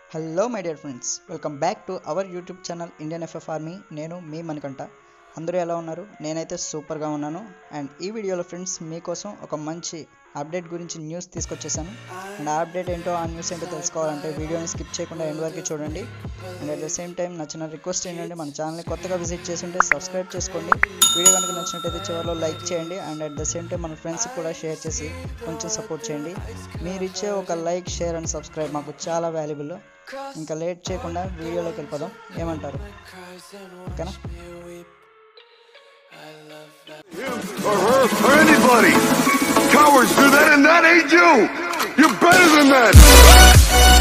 Hello my dear friends welcome back to our YouTube channel Indian FF army నేను మీ మణికంఠ అందరూ ఎలా ఉన్నారు నేనైతే సూపర్గా ఉన్నాను అండ్ ఈ వీడియోలో ఫ్రెండ్స్ మీకోసం ఒక మంచి అప్డేట్ గురించి న్యూస్ తీసుకొచ్చేసాను అండ్ ఆ అప్డేట్ ఏంటో ఆ న్యూస్ ఏంటో తెలుసుకోవాలంటే వీడియోని స్కిప్ చేయకుండా ఎండ్ వరకు చూడండి and at the same time నచ్చిన రిక్వెస్ట్ ఏంటంటే మన ఛానల్ని కొత్తగా విజిట్ చేసి ఉంటే సబ్స్క్రైబ్ చేసుకోండి వీడియో కనుక నచ్చినట్టయితే చివరిలో లైక్ చేయండి and at the same time మన ఫ్రెండ్స్కి కూడా షేర్ చేసి కొంచెం సపోర్ట్ చేయండి మీరు ఇచ్చే ఒక లైక్ షేర్ అండ్ సబ్స్క్రైబ్ మాకు చాలా వాల్యుబుల్ ఇంకా లేట్ చేయకుండా వీడియోలోకి వెళ్ళిపోదాం ఏమంటారు ఓకేనా or her or anybody. Cowards do that and that ain't you. You're better than that.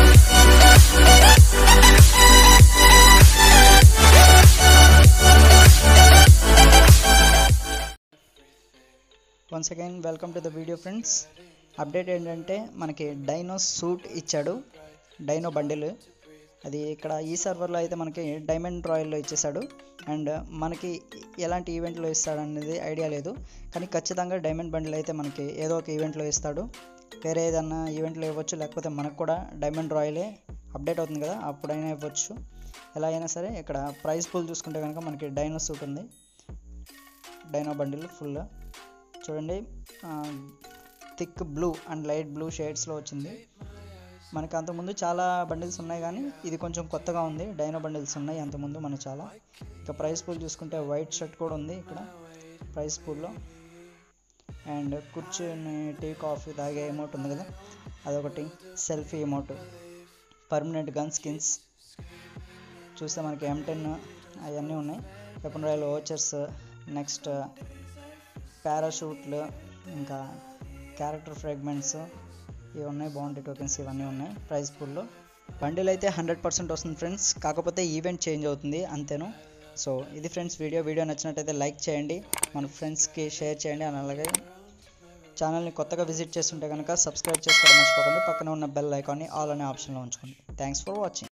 Once again welcome to the video friends update ఏంటంటే మనకి డైనో సూట్ ఇచ్చాడు డైనో బండిల్ అది ఇక్కడ ఈ సర్వర్లో అయితే మనకి డైమండ్ రాయల్లో ఇచ్చేసాడు అండ్ మనకి ఎలాంటి ఈవెంట్లో ఇస్తాడు అనేది ఐడియా లేదు కానీ ఖచ్చితంగా డైమండ్ బండిల్ అయితే మనకి ఏదో ఒక ఈవెంట్లో ఇస్తాడు వేరే ఏదన్నా ఈవెంట్లో ఇవ్వచ్చు లేకపోతే మనకు కూడా డైమండ్ రాయలే అప్డేట్ అవుతుంది కదా అప్పుడైనా ఇవ్వచ్చు ఎలా అయినా సరే ఇక్కడ ప్రైస్ పూల్ చూసుకుంటే కనుక మనకి డైనో సూట్ ఉంది డైనో బండిల్ ఫుల్ చూడండి thick blue and light blue షేడ్స్లో వచ్చింది మనకి అంతకుముందు చాలా బండిల్స్ ఉన్నాయి కానీ ఇది కొంచెం కొత్తగా ఉంది డైనో బండిల్స్ ఉన్నాయి అంతకుముందు మనకు చాలా ఇక ప్రైస్ పూల్ చూసుకుంటే వైట్ షర్ట్ కూడా ఉంది ఇక్కడ ప్రైస్ పూల్లో అండ్ కూర్చుని టీ కాఫీ తాగే ఎమౌంట్ ఉంది కదా అదొకటి selfie amount permanent gun skins చూస్తే మనకి ఎం టెన్ అవన్నీ ఉన్నాయి వెపన్ రాయల్ ఓచర్స్ నెక్స్ట్ పారాషూట్లు ఇంకా క్యారెక్టర్ ఫ్రాగ్మెంట్స్ ఇవి ఉన్నాయి బాగుంటాయి టోకెన్స్ ఇవన్నీ ఉన్నాయి ప్రైస్ పూల్లో బండిల్ అయితే హండ్రెడ్ పర్సెంట్ వస్తుంది ఫ్రెండ్స్ కాకపోతే ఈవెంట్ చేంజ్ అవుతుంది అంతేను సో ఇది ఫ్రెండ్స్ వీడియో వీడియో నచ్చినట్టయితే లైక్ చేయండి మన ఫ్రెండ్స్కి షేర్ చేయండి అని అలాగే ఛానల్ని కొత్తగా విజిట్ చేస్తుంటే కనుక సబ్స్క్రైబ్ చేసుకోవడం మర్చిపోకండి పక్కన ఉన్న బెల్ ఐకాన్ని ఆల్ అనే ఆప్షన్లో ఉంచుకోండి థ్యాంక్స్ ఫర్ వాచింగ్